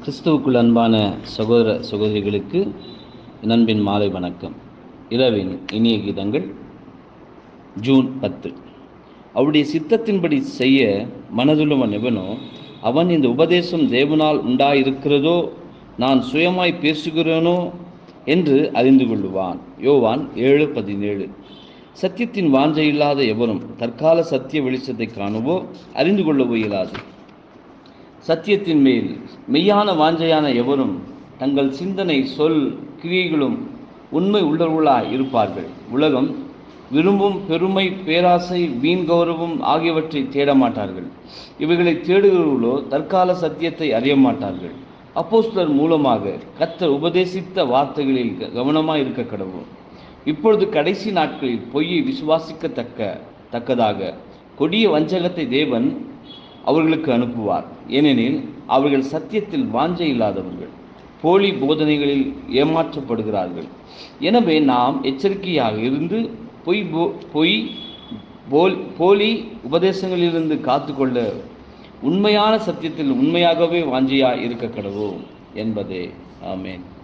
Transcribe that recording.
கிறிஸ்துவுக்குள் அன்பான சகோதர சகோதரிகளுக்கு என் அன்பின் மாலை வணக்கம் இரவின் இனிய கீதங்கள் ஜூன் பத்து அவருடைய சித்தத்தின்படி செய்ய மனதுள்ளவன் எவனோ அவன் இந்த உபதேசம் தேவனால் உண்டாயிருக்கிறதோ நான் சுயமாய் பேசுகிறேனோ என்று அறிந்து கொள்ளுவான் யோவான் ஏழு பதினேழு சத்தியத்தின் வாஞ்சை இல்லாத எவரும் தற்கால சத்திய வெளிச்சத்தை காணவோ அறிந்து கொள்ளவோ இயலாது சத்தியத்தின் மேல் மெய்யான வாஞ்சையான எவரும் தங்கள் சிந்தனை சொல் கிரியைகளும் உண்மை உள்ளவர்களாய் இருப்பார்கள் உலகம் விரும்பும் பெருமை பேராசை வீண் கௌரவம் ஆகியவற்றை தேட மாட்டார்கள் இவைகளை தேடுகிறவர்களோ தற்கால சத்தியத்தை அறிய மாட்டார்கள் அப்போஸ்தலர் மூலமாக கத்தர் உபதேசித்த வார்த்தைகளில் கவனமாக இருக்க கடவும் இப்பொழுது கடைசி நாட்களில் பொய்யை விசுவாசிக்கத்தக்க தக்கதாக கொடிய வஞ்சகத்தை தேவன் அவர்களுக்கு அனுப்புவார் ஏனெனில் அவர்கள் சத்தியத்தில் வாஞ்சை இல்லாதவர்கள் போலி போதனைகளில் ஏமாற்றப்படுகிறார்கள் எனவே நாம் எச்சரிக்கையாக இருந்து பொய் போ பொய் போல் போலி உபதேசங்களிலிருந்து காத்துக்கொள்ள உண்மையான சத்தியத்தில் உண்மையாகவே வாஞ்சியா இருக்க கடவோம் என்பதே ஆமேன்